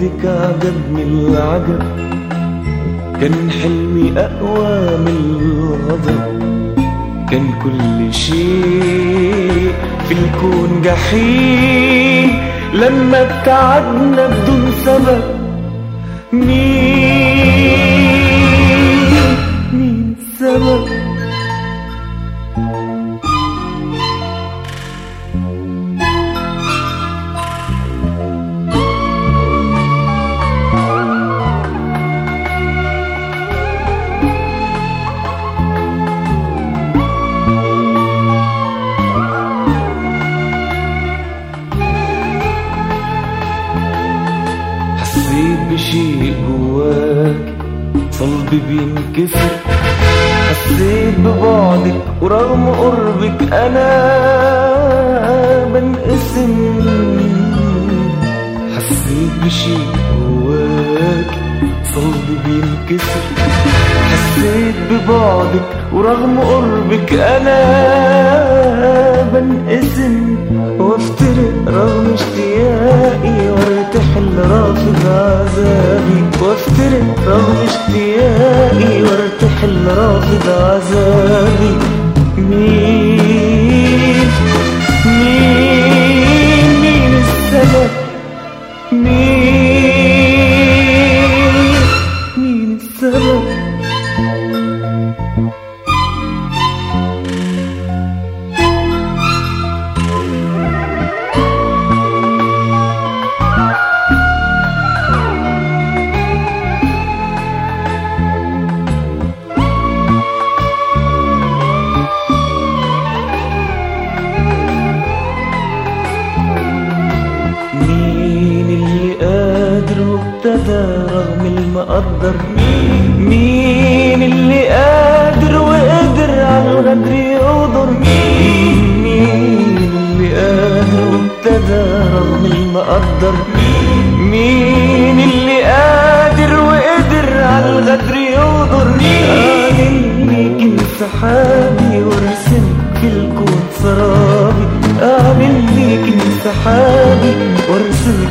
وجودك عجبني العجب كان حلمي أقوى من الغضب كان كل شيء في الكون جحيم لما ابتعدنا بدون سبب مين مين السبب حسيت بشيء جواك صلبي بينكسر حسيت ببعدك ورغم قربك انا بنقسم حسيت بشيء جواك صلبي بينكسر حسيت ببعدك ورغم قربك انا بنقسم وافترق رغم اشتياقي وارتحل رافض عذابي وافترق رغم اشتياقي وارتحل رافض عذابي مين مين مين السبب مين مين السبب مين اللي قادر وابتدى رغم المقدر مين مين اللي قادر وقدر على الغدر يقدر مين مين اللي قادر وابتدى رغم المقدر مين مين اللي قادر وقدر على الغدر يقدر مين ليك سحابي وارسم في الكون سرابي اعمل ليك سحابي وارسم